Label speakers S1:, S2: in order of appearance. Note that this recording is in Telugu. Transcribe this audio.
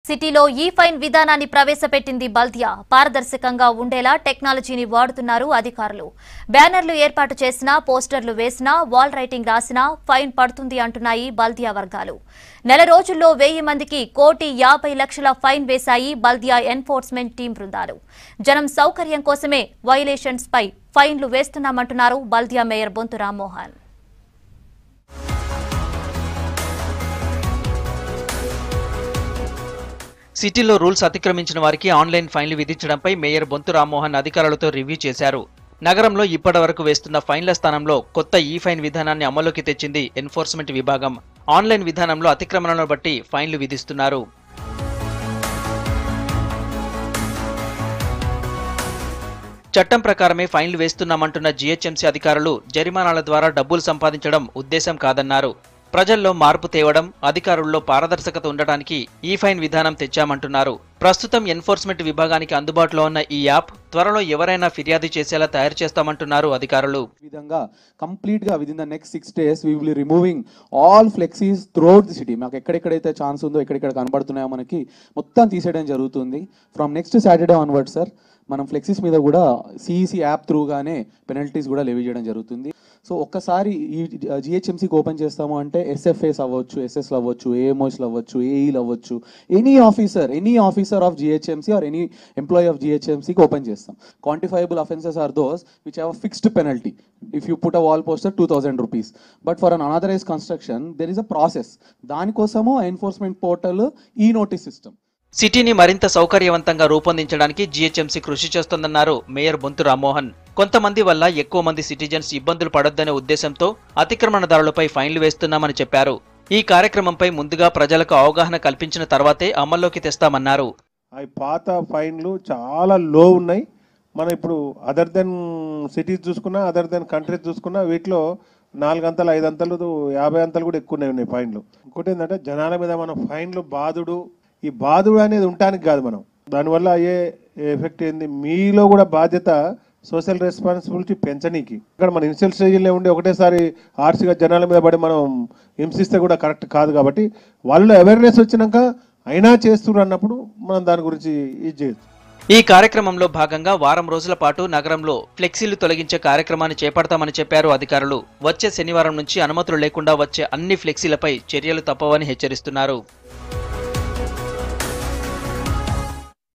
S1: సిటీలో ఈ ఫైన్ విధానాన్ని ప్రవేశపెట్టింది బల్దియా పారదర్శకంగా ఉండేలా టెక్నాలజీని వాడుతున్నారు అధికారులు బ్యానర్లు ఏర్పాటు చేసినా పోస్టర్లు వేసినా వాల్ రైటింగ్ రాసినా ఫైన్ పడుతుంది అంటున్నాయి బల్దియా వర్గాలు నెల రోజుల్లో వెయ్యి మందికి కోటి యాభై లక్షల ఫైన్ వేశాయి బల్దియా ఎన్ఫోర్స్మెంట్ టీం బృందాలు జనం సౌకర్యం కోసమే వైలేషన్స్ పై ఫైన్లు వేస్తున్నామంటున్నారు బల్దియా మేయర్ బొంతు రామ్మోహన్
S2: సిటీలో రూల్స్ అతిక్రమించిన వారికి ఆన్లైన్ ఫైన్లు విధించడంపై మేయర్ బొంతు రామ్మోహన్ అధికారులతో రివ్యూ చేశారు నగరంలో ఇప్పటివరకు వేస్తున్న ఫైన్ల స్థానంలో కొత్త ఈ ఫైన్ విధానాన్ని అమల్లోకి తెచ్చింది ఎన్ఫోర్స్మెంట్ విభాగం ఆన్లైన్ విధానంలో అతిక్రమణలను బట్టి ఫైన్లు విధిస్తున్నారు చట్టం ప్రకారమే ఫైన్లు వేస్తున్నామంటున్న జీహెచ్ఎంసీ అధికారులు జరిమానాల ద్వారా డబ్బులు సంపాదించడం ఉద్దేశం కాదన్నారు ప్రజల్లో మార్పు తేవడం అధికారుల్లో పారదర్శకత ఉండటానికి ఈ ఫైన్ విధానం తెచ్చామంటున్నారు ప్రస్తుతం ఎన్ఫోర్స్మెంట్ విభాగానికి అందుబాటులో ఉన్న ఈ యాప్ త్వరలో ఎవరైనా ఫిర్యాదు చేసేలా తయారు చేస్తామంటున్నారు అధికారులు
S3: ఈ విధంగా కంప్లీట్ గా within the next six days we will removing all flexis throughout the city మాకు ఎక్కడెక్కడైతే ఛాన్స్ ఉందో ఎక్కడెక్కడ కనబడుతున్నాయో మనకి మొత్తం తీసేయడం జరుగుతుంది from next Saturday onward sir మనం ఫ్లెక్సీస్ మీద కూడా సిఈసి యాప్ త్రూగానే పెనల్టీస్ కూడా లెవీ చేయడం జరుగుతుంది సో ఒక్కసారి ఈ జిహెచ్ఎంసీకి ఓపెన్ చేస్తాము అంటే ఎస్ఎఫ్ఏస్ అవ్వచ్చు ఎస్ఎస్లు అవ్వచ్చు ఏఎంఓస్లు అవ్వచ్చు ఏఈలు అవ్వచ్చు any officer any officer of GHMC or any employee of జిహెచ్ఎంసీకి ఓపెన్ చేస్తాం quantifiable offences are those which have fixed penalty if you put a wall poster two thousand rupees but for un unauthorised construction there is a process దానికోసము enforcement portal E notice system
S2: సిటీని మరింత సౌకర్యవంతంగా రూపొందించడానికి జీహెచ్ఎంసీ కృషి చేస్తోందన్నారు మేయర్ బొంతు రామ్మోహన్ కొంతమంది వల్ల ఎక్కువ మంది సిటిజన్స్ ఇబ్బందులు పడొద్దనే ఉద్దేశంతో అతిక్రమణదారులపై ఫైన్లు వేస్తున్నామని చెప్పారు ఈ కార్యక్రమంపై ముందుగా ప్రజలకు అవగాహన కల్పించిన తర్వాతే అమల్లోకి తెస్తామన్నారు
S4: అవి పాత ఫైన్లు చాలా లో ఉన్నాయి మనం ఇప్పుడు అదర్ దెన్ సిటీస్ చూసుకున్నా అదర్ దెన్ కంట్రీస్ చూసుకున్నా వీటిలో నాలుగు అంతలు ఐదు అంతలు యాభై అంతలు కూడా ఎక్కువ ఉన్నాయి ఫైన్లు ఇంకోటి ఏంటంటే జనాల మీద మనం ఫైన్లు బాధుడు ఈ బాధుడు అనేది ఉండటానికి కాదు మనం దానివల్ల అయ్యే ఎఫెక్ట్ ఏంది మీలో కూడా బాధ్యత సోషల్ రెస్పాన్సిబిలిటీ పెంచనీకి ఇక్కడ మన ఇనిషియల్ స్టేజ్లో ఉండి ఒకటేసారి ఆర్సీగా జనాల మీద పడి మనం హింసిస్తే కూడా కరెక్ట్ కాదు కాబట్టి వాళ్ళు అవేర్నెస్ వచ్చినాక అయినా చేస్తున్నారు అన్నప్పుడు మనం దాని గురించి ఇది చేయొచ్చు
S2: ఈ కార్యక్రమంలో భాగంగా వారం రోజుల పాటు నగరంలో ఫ్లెక్సీలు తొలగించే కార్యక్రమాన్ని చేపడతామని చెప్పారు అధికారులు వచ్చే శనివారం నుంచి అనుమతులు లేకుండా వచ్చే అన్ని ఫ్లెక్సీలపై చర్యలు తప్పవని హెచ్చరిస్తున్నారు